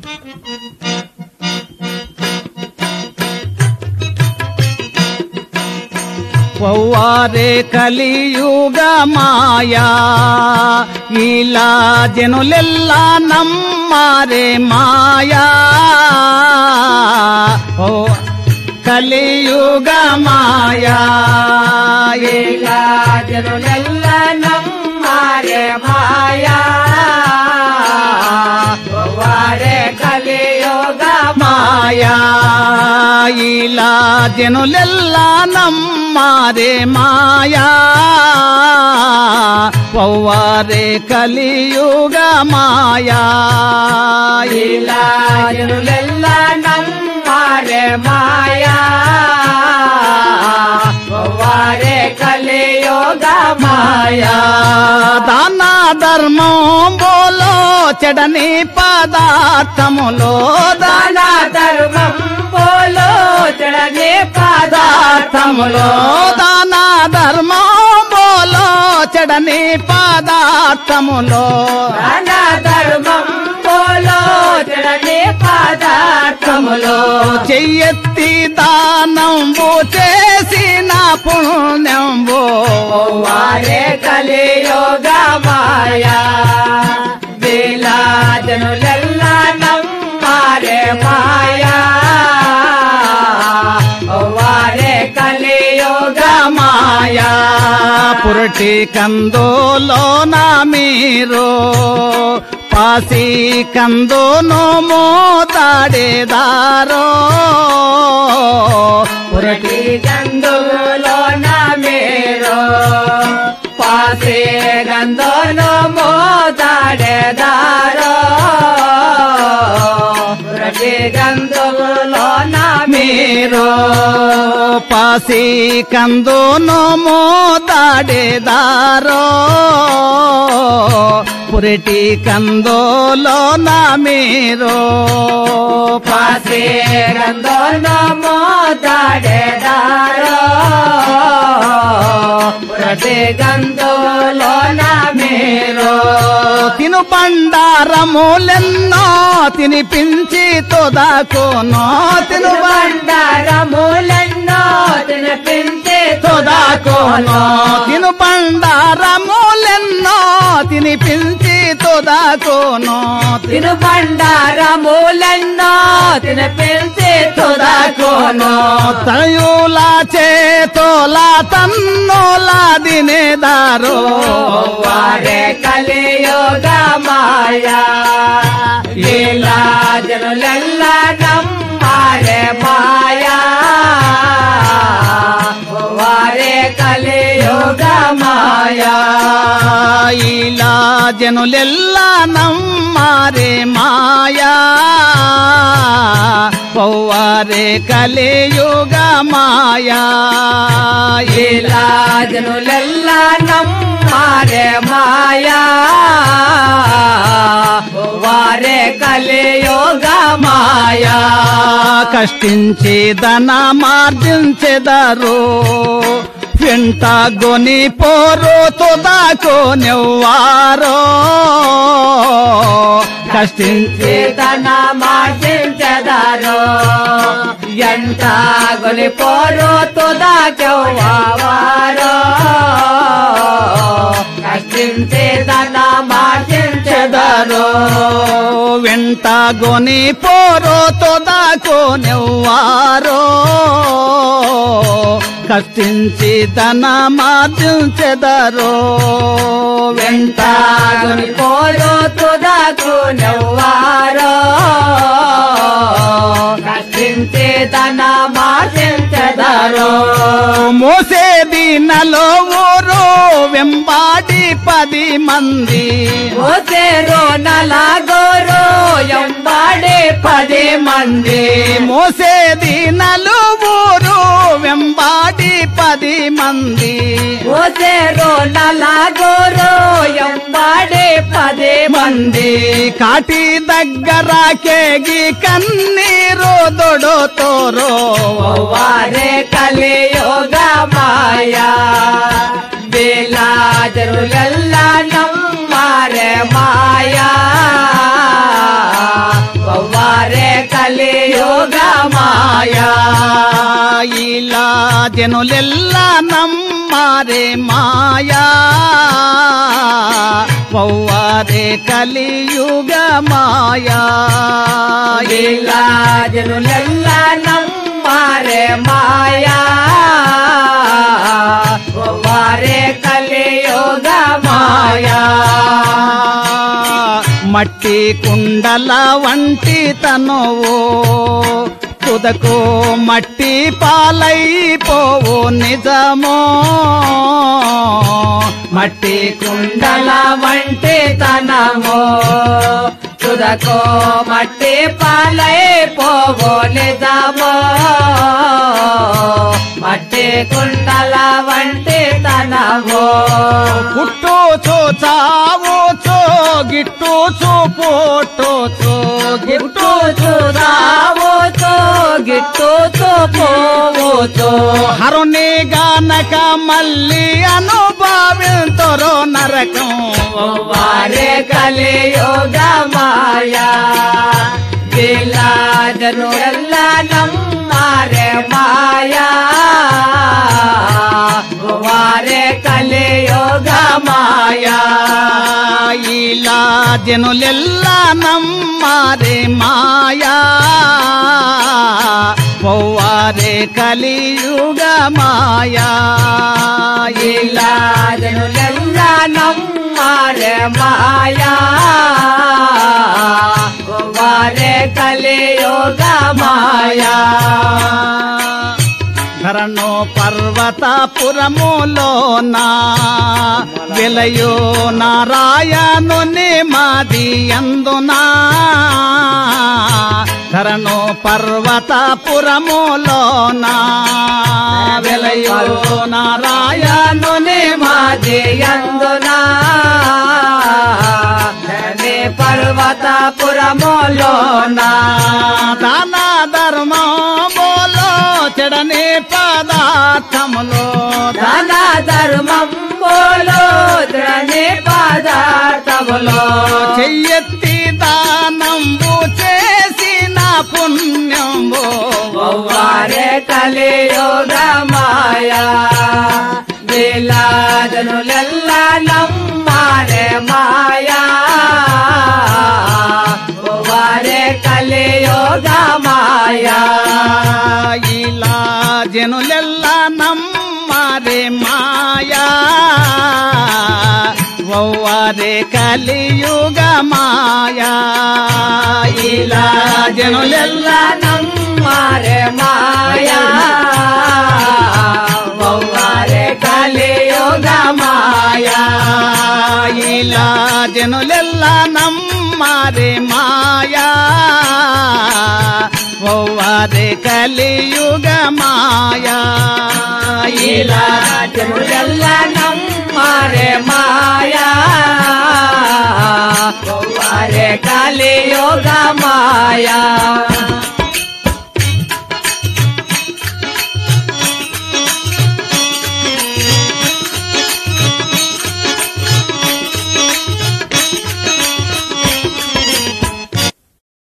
పౌవారే కలియుగ మాయా ఇలా జనులెల్ల నమ్మారే మాయా ఓ కలియుగ మాయా ఇలా జనులెల్ల నమ్మారే మాయా వారే కలియోగ మాయా ఇలా జనులెల్ల నమ్మారే మాయా పౌవారే కలియుగ మాయా ఇలా జనులెల్ల నమ్మారే మాయా వారే కలియోగ మాయా దాన ధర్మం బోలో చెడని పదార్థములో దాన ధర్మం పోలో చడనే పదార్థములో పదార్థములో దాన ధర్మం బోలో చెడని పదార్థములో దాన ధర్మం పోలో చడనే పదార్థములో చెయ్యెత్తి దానంబు చేసిన పుణ్యంబు వారే కలియోగ మాయా వేలా జనులెల్ల నమ్మారే మాయా వారే కలియోగ మాయా పురటి కందోలోన మీరు పాసి కందోను మోతాడేదారో పురటి పురటి గంధులో నా మీరు పాసే గంధోను మోదాడేదారో పురటి గంధులో నా మీరు పాసి కందోను మోతాడేదారో పురటి కందోలోన మీరు పాసే గంధోను మోదాడేదారో పురటి గంధులో నా మీరు తిను బండారములెన్నో తినిపించి తొదాకోనో తిను బండారములెన్నో తినిపించే తొదాకోనో తిను బండారములెన్నో తినిపించి తొదాకోనో తిను బండారములెన్నో తినిపించే తొదాకోను తయుల చేతోలా తన్నోలా దినేదారో వారే కలియోగ మాయా ఇలా జనులెల్ల నమ్మారే మాయా వారే కలియోగ మాయా ఇలా జనులెల్ల నమ్మారే మాయా పౌవారే కలియుగ మాయా ఇలా ఇలా జనులెల్ల నమ్మారే మాయా వారే కలియోగ మాయా కష్టించి ధన మార్జించెదరు వెంట గొని పోరు తుదాకో నెవ్వారో కష్టించి చేతన మార్చించదారో ఎంత గొలి పోరు తుదాకెవ్వారో కష్టించేదన మార్చించదారో వెంట గొని పోరు తుదాకో నెవ్వారో కష్టించి ధన మార్జించెదరు వెంట తాగుని పోరు తుదాకు నవ్వారో కష్టించే తన మార్చించదారో మోసేది నలో ఊరు వెంబాడి పది మంది ఓసేరో నలాగోరో ఎంబాడే పది మంది మోసేది నలు ఊరు వెంబాడి పది మంది ఓసేరో నలాగోరో ఎంబాడే పది మంది మంది కాటి దగ్గర కేగి కన్నీరు దొడోతోరో వారే కలియోగ మాయా ಬೇಲಾದರುಲೆಲ್ಲ ನಮ್ಮಾರೆ ಮಾಯಾ జనులెల్ల నమ్మారే మాయా పౌవారే కలియుగ మాయా ఇలా జనులెల్ల నమ్మారే మాయా వారే కలియోగ మాయా మట్టి కుండల వంటి తనువు తుదకు మట్టి పాలైపోవు నిజమో మట్టి కుండల వంటి తనమో తుదకో మట్టి పాలై పోవో నిజమో మట్టి కుండల వంటి తనమో పుట్టోచో చావోచో గిట్టోచో పోటోచో గిట్టు చూరావోచో గిట్టు పోవోచో హరుని గానక మళ్ళీ అనుభవింతరో నరకం వారే కలియోగ మాయా జిల్లా జనుడల్ల నమ్మారే మాయా వారే కలియోగ మాయా ఇలా జనులెల్ల నమ్మారే మాయా పౌవారే కలియుగ మాయా ఇలా జనులెల్ల నమ్మారే మాయా వారే కలియోగ మాయా ధరణో పర్వతపురములోన వెలయో నారాయణుని మాది అందునా ధరణో పర్వతపురములోన వెలయో నారాయణుని మాది అందునా ధరణి పర్వతపురములోనా దాన ధర్మం బోలో చెడని పదార్థములో ధన ధర్మం బోలో ధరణి పదార్థములో చెయ్యెత్తి దానంబు చేసిన పుణ్యంబో వారే కలియోగ మాయా లీలాజనులెల్ల నమ్మారే మాయా వారే కలియోగ మాయా ఇలా జనులెల్ల నమ్మారే మాయా వవ్వారే కలియుగ మాయా ఇలా జనులెల్ల నమ్మారే మాయా వారే కలియోగ మాయా ఇలా జనులెల్ల నమ్మారే మాయా వవ్వారే కలియుగ మాయా ఇలా జనులెల్ల నమ్మారే మాయా వారే కలియోగ మాయా